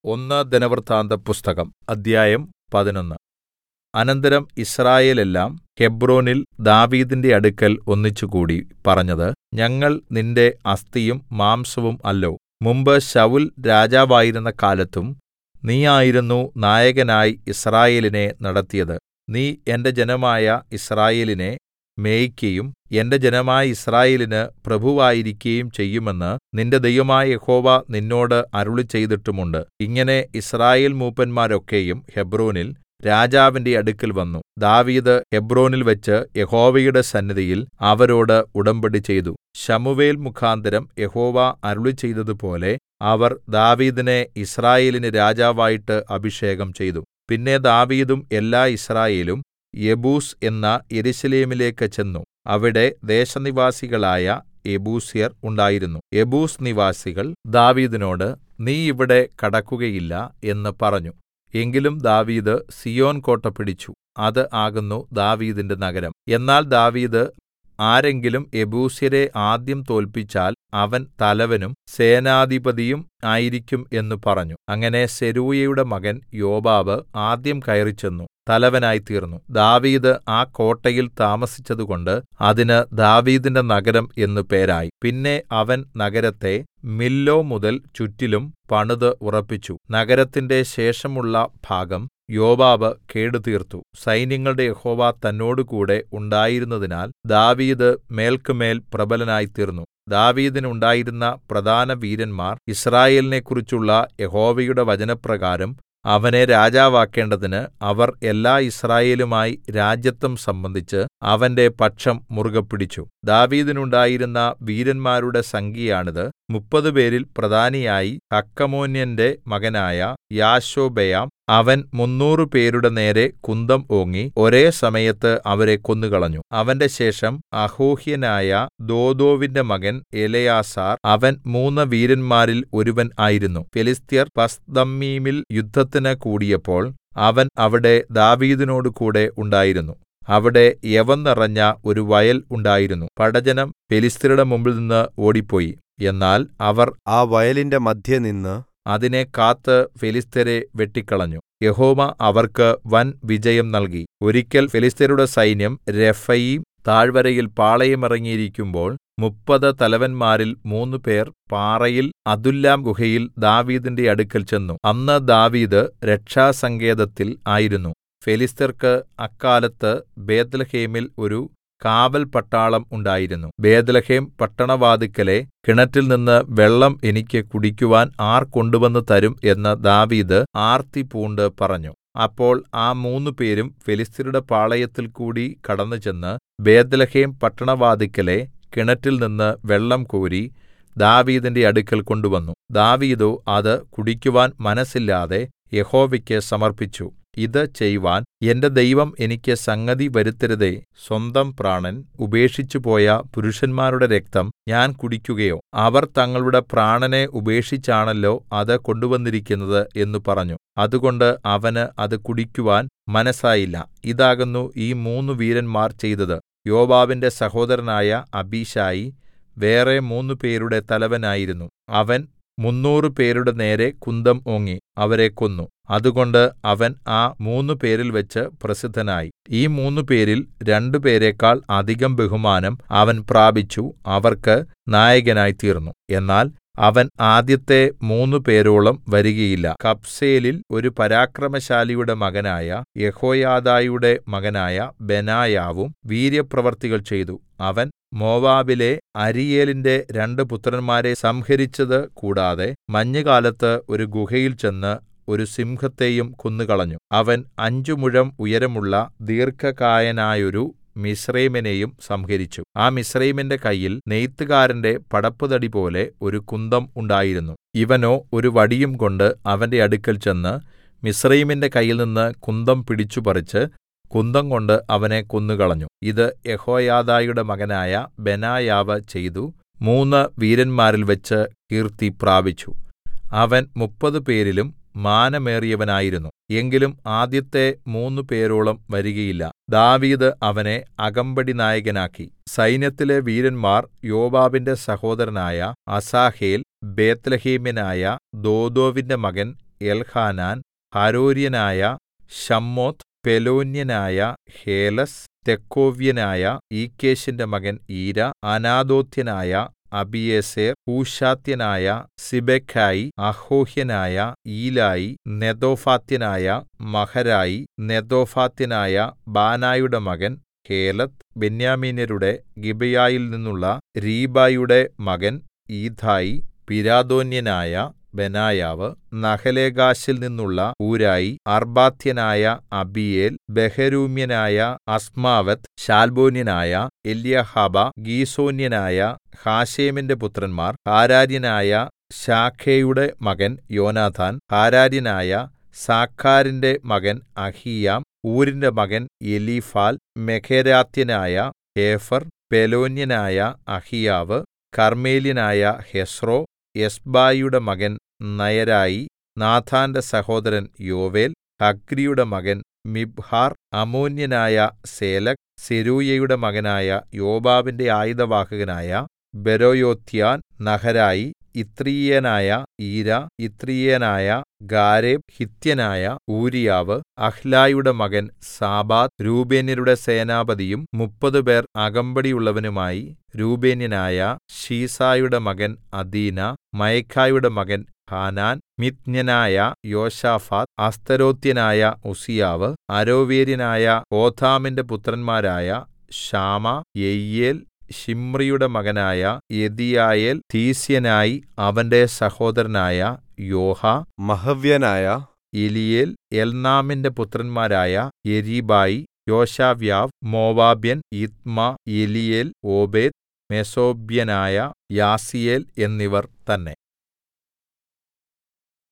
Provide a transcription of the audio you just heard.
ഒന്ന് ദിനവൃത്താന്തപുസ്തകം അദ്ധ്യായം പതിനൊന്ന് അനന്തരം യിസ്രായേലെല്ലാം ഹെബ്രോനിൽ ദാവീദിന്റെ അടുക്കൽ ഒന്നിച്ചുകൂടി പറഞ്ഞത് ഞങ്ങൾ നിന്റെ അസ്ഥിയും മാംസവും അല്ലോ മുമ്പ് ശൌൽ രാജാവായിരുന്ന കാലത്തും നീയായിരുന്നു നായകനായി യിസ്രായേലിനെ നടത്തിയത് നീ എന്റെ ജനമായ യിസ്രായേലിനെ മേയിക്കയും എന്റെ ജനമായ യിസ്രായേലിന് പ്രഭുവായിരിക്കയും ചെയ്യുമെന്ന് നിന്റെ ദൈവമായ യഹോവ നിന്നോട് അരുളിച്ചെയ്തിട്ടുമുണ്ട് ഇങ്ങനെ യിസ്രായേൽ മൂപ്പന്മാരൊക്കെയും ഹെബ്രോനിൽ രാജാവിന്റെ അടുക്കൽ വന്നു ദാവീദ് ഹെബ്രോനിൽവെച്ച് യഹോവയുടെ സന്നിധിയിൽ അവരോട് ഉടമ്പടി ചെയ്തു ശമൂവേൽ മുഖാന്തരം യഹോവ അരുളിച്ചെയ്തതുപോലെ അവർ ദാവീദിനെ യിസ്രായേലിന് രാജാവായിട്ട് അഭിഷേകം ചെയ്തു പിന്നെ ദാവീദും എല്ലാ യിസ്രായേലും യെബൂസ് എന്ന യെരൂശലേമിലേക്ക് ചെന്നു അവിടെ ദേശനിവാസികളായ യെബൂസ്യർ ഉണ്ടായിരുന്നു യെബൂസ് നിവാസികൾ ദാവീദിനോട് നീ ഇവിടെ കടക്കുകയില്ല എന്ന് പറഞ്ഞു എങ്കിലും ദാവീദ് സീയോൻ കോട്ട പിടിച്ചു അത് ആകുന്നു ദാവീദിന്റെ നഗരം എന്നാൽ ദാവീദ് ആരെങ്കിലും യെബൂസ്യരെ ആദ്യം തോല്പിച്ചാൽ അവൻ തലവനും സേനാധിപതിയും ആയിരിക്കും എന്ന് പറഞ്ഞു അങ്ങനെ സെരൂയയുടെ മകൻ യോവാബ് ആദ്യം കയറിച്ചെന്നു തലവനായിത്തീർന്നു ദാവീദ് ആ കോട്ടയിൽ താമസിച്ചതുകൊണ്ട് അതിന് ദാവീദിന്റെ നഗരം എന്നു പേരായി പിന്നെ അവൻ നഗരത്തെ മില്ലോ മുതൽ ചുറ്റിലും പണിത് ഉറപ്പിച്ചു നഗരത്തിന്റെ ശേഷമുള്ള ഭാഗം യോവാബ് കേടുതീർത്തു സൈന്യങ്ങളുടെ യഹോവ തന്നോടുകൂടെ ഉണ്ടായിരുന്നതിനാൽ ദാവീദ് മേൽക്കുമേൽ പ്രബലനായിത്തീർന്നു ദാവീദിനുണ്ടായിരുന്ന പ്രധാന വീരന്മാർ യിസ്രായേലിനെക്കുറിച്ചുള്ള യഹോവയുടെ വചനപ്രകാരം അവനെ രാജാവാക്കേണ്ടതിന് അവർ എല്ലാ യിസ്രായേലുമായി രാജത്വം സംബന്ധിച്ച് അവന്റെ പക്ഷം മുറുകെ പിടിച്ചു ദാവീദിനുണ്ടായിരുന്ന വീരന്മാരുടെ സംഖ്യയാണിത് മുപ്പത് പേരിൽ പ്രധാനിയായി ഹക്കമോന്യന്റെ മകനായ യാശോബെയാം അവൻ മുന്നൂറ് പേരുടെ നേരെ കുന്തം ഓങ്ങി ഒരേ സമയത്ത് അവരെ കൊന്നുകളഞ്ഞു അവന്റെ ശേഷം അഹോഹ്യനായ ദോദോവിന്റെ മകൻ എലെയാസാർ അവൻ മൂന്ന് വീരന്മാരിൽ ഒരുവൻ ആയിരുന്നു ഫെലിസ്ത്യർ പസ്ദമ്മീമിൽ യുദ്ധത്തിന് കൂടിയപ്പോൾ അവൻ അവിടെ ദാവീദിനോട് കൂടെ ഉണ്ടായിരുന്നു അവിടെ യവം നിറഞ്ഞ ഒരു വയൽ ഉണ്ടായിരുന്നു പടജ്ജനം ഫെലിസ്ത്യരുടെ മുമ്പിൽനിന്ന് ഓടിപ്പോയി എന്നാൽ അവർ ആ വയലിന്റെ മദ്ധ്യേ നിന്ന് അതിനെ കാത്ത് ഫെലിസ്ത്യരെ വെട്ടിക്കളഞ്ഞു യഹോവ അവർക്ക് വൻ വിജയം നൽകി ഒരിക്കൽ ഫെലിസ്ത്യരുടെ സൈന്യംരെഫയീം താഴ്വരയിൽ പാളയമിറങ്ങിയിരിക്കുമ്പോൾ മുപ്പത് തലവന്മാരിൽ മൂന്നുപേർ പാറയിൽ അദുല്ലാം ഗുഹയിൽ ദാവീദിന്റെ അടുക്കൽ ചെന്നു അന്ന് ദാവീദ് രക്ഷാസങ്കേതത്തിൽ ആയിരുന്നു ഫെലിസ്ത്യർക്ക് അക്കാലത്ത് ബേത്ത്ലേഹേമിൽ ഒരു കാവൽ പട്ടാളം ഉണ്ടായിരുന്നു ബേത്ത്ലേഹേം പട്ടണവാതിൽക്കലെ കിണറ്റിൽ നിന്ന് വെള്ളം എനിക്ക് കുടിക്കുവാൻ ആർ കൊണ്ടുവന്ന് തരും എന്ന് ദാവീദ് ആർത്തി പൂണ്ട് പറഞ്ഞു അപ്പോൾ ആ മൂന്നുപേരും ഫെലിസ്ത്യരുടെ പാളയത്തിൽ കൂടി കടന്നുചെന്ന് ബേത്ത്ലേഹേം പട്ടണവാതിൽക്കലെ കിണറ്റിൽ നിന്ന് വെള്ളം കോരി ദാവീദിന്റെ അടുക്കൽ കൊണ്ടുവന്നു ദാവീദോ അത് കുടിക്കുവാൻ മനസ്സില്ലാതെ യഹോവയ്ക്ക് സമർപ്പിച്ചു ഇത് ചെയ്‌വാൻ എന്റെ ദൈവം എനിക്ക് സംഗതി വരുത്തരുതേ സ്വന്തം പ്രാണൻ ഉപേക്ഷിച്ചുപോയ പുരുഷന്മാരുടെ രക്തം ഞാൻ കുടിക്കുകയോ അവർ തങ്ങളുടെ പ്രാണനെ ഉപേക്ഷിച്ചാണല്ലോ അത് കൊണ്ടുവന്നിരിക്കുന്നത് എന്ന് പറഞ്ഞു അതുകൊണ്ട് അവന് അത് കുടിക്കുവാൻ മനസ്സായില്ല ഇതാകുന്നു ഈ മൂന്ന് വീരന്മാർ ചെയ്തത് യോവാബിന്റെ സഹോദരനായ അബീശായി വേറെ മൂന്ന് പേരുടെ തലവനായിരുന്നു അവൻ മുന്നൂറ് പേരുടെ നേരെ കുന്തം ഓങ്ങി അവരെ കൊന്നു അതുകൊണ്ട് അവൻ ആ മൂന്ന് പേരിൽ വെച്ച് പ്രസിദ്ധനായി ഈ മൂന്ന് പേരിൽ രണ്ടുപേരെക്കാൾ അധികം ബഹുമാനം അവൻ പ്രാപിച്ചു അവർക്ക് നായകനായിത്തീർന്നു എന്നാൽ അവൻ ആദ്യത്തെ മൂന്ന് പേരോളം വരികയില്ല കബ്സേലിൽ ഒരു പരാക്രമശാലിയുടെ മകനായ യഹോയാദായുടെ മകനായ ബെനായാവും വീര്യപ്രവർത്തികൾ ചെയ്തു അവൻ മോവാബിലെ അരീയേലിന്റെ രണ്ട് പുത്രന്മാരെ സംഹരിച്ചത് കൂടാതെ മഞ്ഞുകാലത്ത് ഒരു ഗുഹയിൽ ചെന്ന് ഒരു സിംഹത്തെയും കൊന്നുകളഞ്ഞു അവൻ അഞ്ചു മുഴം ഉയരമുള്ള ദീർഘകായനായൊരു മിസ്രയീമിനെയും സംഹരിച്ചു ആ മിസ്രയീമിന്റെ കയ്യിൽ നെയ്ത്തുകാരന്റെ പടപ്പുതടി പോലെ ഒരു കുന്തം ഉണ്ടായിരുന്നു ഇവനോ ഒരു വടിയും കൊണ്ട് അവന്റെ അടുക്കൽ ചെന്ന് മിസ്രയീമിന്റെ കയ്യിൽനിന്ന് കുന്തം പിടിച്ചുപറിച്ച് കുന്തം കൊണ്ട് അവനെ കൊന്നുകളഞ്ഞു ഇത് യഹോയാദായുടെ മകനായ ബെനായാവ് ചെയ്തു മൂന്ന് വീരന്മാരിൽ വെച്ച് കീർത്തി പ്രാപിച്ചു അവൻ മുപ്പത് പേരിലും മാനമേറിയവനായിരുന്നു എങ്കിലും ആദ്യത്തെ മൂന്ന് പേരോളം വരികയില്ല ദാവീദ് അവനെ അകമ്പടി നായകനാക്കി സൈന്യത്തിലെ വീരന്മാർ യോവാബിന്റെ സഹോദരനായ അസാഹേൽ ബേത്ത്ലേഹേമ്യനായ ദോദോവിന്റെ മകൻ എൽഹാനാൻ ഹരോര്യനായ ശമ്മോത്ത് പെലോന്യനായ ഹേലസ് തെക്കോവ്യനായ ഈക്കേശിന്റെ മകൻ ഈര അനാഥോത്യനായ അബീയേസെർ ഹൂശാത്യനായ സിബെഖായി അഹോഹ്യനായ ഈലായി നെതോഫാത്യനായ മഹരായി നെതോഫാത്യനായ ബാനായുടെ മകൻ ഹേലത്ത് ബെന്യാമീന്യരുടെ ഗിബെയയിൽ നിന്നുള്ള രീബായുടെ മകൻ ഈഥായി പിരാദോന്യനായ ബെനായാവ് നഹലേഗാശിൽ നിന്നുള്ള ഊരായി അർബാത്യനായ അബീയേൽ ബഹരൂമ്യനായ അസ്മാവത്ത് ശാൽബോന്യനായ എല്യഹാബ ഗീസോന്യനായ ഹാശേമിന്റെ പുത്രന്മാർ ഹാരാര്യനായ ശാഖയുടെ മകൻ യോനാഥാൻ ഹാരാര്യനായ സാഖാരിന്റെ മകൻ അഹീയാം ഊരിന്റെ മകൻ എലീഫാൽ മെഖേരാത്യനായ ഹേഫർ പെലോന്യനായ അഹിയാവ് കർമ്മേല്യനായ ഹെസ്രോ എസ്ബായിയുടെ മകൻ നയരായി നാഥാന്റെ സഹോദരൻ യോവേൽ ഹഗ്രിയുടെ മകൻ മിബ്ഹാർ അമ്മോന്യനായ സേലക് സെരൂയയുടെ മകനായ യോബാബിന്റെ ആയുധവാഹകനായ ബെരോയോത്യാൻ നഹരായി ഇത്രീയനായ ഈര ഇത്രീയനായ ഗാരേബ് ഹിത്യനായ ഊരിയാവ് അഹ്ലായുടെ മകൻ സാബാദ് രൂബേന്യരുടെ സേനാപതിയും മുപ്പതുപേർ അകമ്പടിയുള്ളവനുമായി രൂബേന്യനായ ഷീസായുടെ മകൻ അദീന മയഖായുടെ മകൻ ഹാനാൻ മിത്ന്യനായ യോശാഫാത്ത് അസ്തരോത്യനായ ഉസിയാവ് അരോവേര്യനായ ഹോഥാമിന്റെ പുത്രന്മാരായ ഷാമ യെയ്യേൽ ശിമ്രിയുടെ മകനായ യെദീയായേൽ തീസ്യനായി അവന്റെ സഹോദരനായ യോഹ മഹവ്യനായ എലീയേൽ എൽനാമിന്റെ പുത്രന്മാരായ യെരീബായി യോശാവ്യാവ് മോവാബ്യൻ ഇത്മ എലീയേൽ ഓബേദ് മെസോബ്യനായ യാസീയേൽ എന്നിവർ തന്നെ